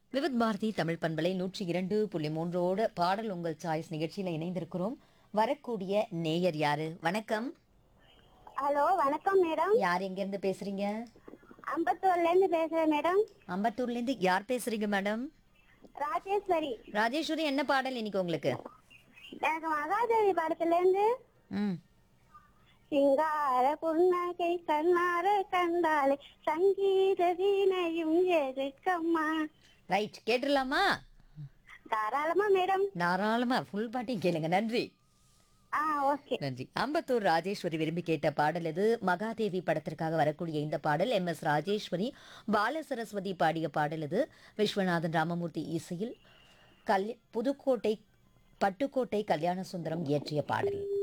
விவித் பாரதி தமிழ் பண்பலை நூற்றி இரண்டு புள்ளி மூன்றோட பாடல் உங்கள் சாய்ஸ் நிகழ்ச்சியில இணைந்திருக்கிறோம் வரக்கூடிய நேயர் யாரு வணக்கம் ஹலோ வணக்கம் மேடம் யார் எங்க இருந்து பேசுறீங்க அம்பத்தூர்ல இருந்து பேசுறேன் மேடம் அம்பத்தூர்ல இருந்து யார் பேசுறீங்க மேடம் ராஜேஸ்வரி ராஜேஸ்வரி என்ன பாடல் இன்னைக்கு உங்களுக்கு எனக்கு மகாதேவி படத்துல இருந்து ம் சிங்கார புன்னகை கண்ணார கண்டாலே சங்கீத வீணையும் எதுக்கம்மா ரைட் கேட்டுடலாமா தாராளமா மேடம் தாராளமா ஃபுல் பாட்டையும் கேளுங்க நன்றி ஆ ஓகே நன்றி அம்பத்தூர் ராஜேஸ்வரி விரும்பி கேட்ட பாடல் இது மகாதேவி படத்திற்காக வரக்கூடிய இந்த பாடல் எம் எஸ் ராஜேஸ்வரி பால சரஸ்வதி பாடிய பாடல் இது விஸ்வநாதன் ராமமூர்த்தி இசையில் கல் புதுக்கோட்டை பட்டுக்கோட்டை கல்யாண சுந்தரம் இயற்றிய பாடல்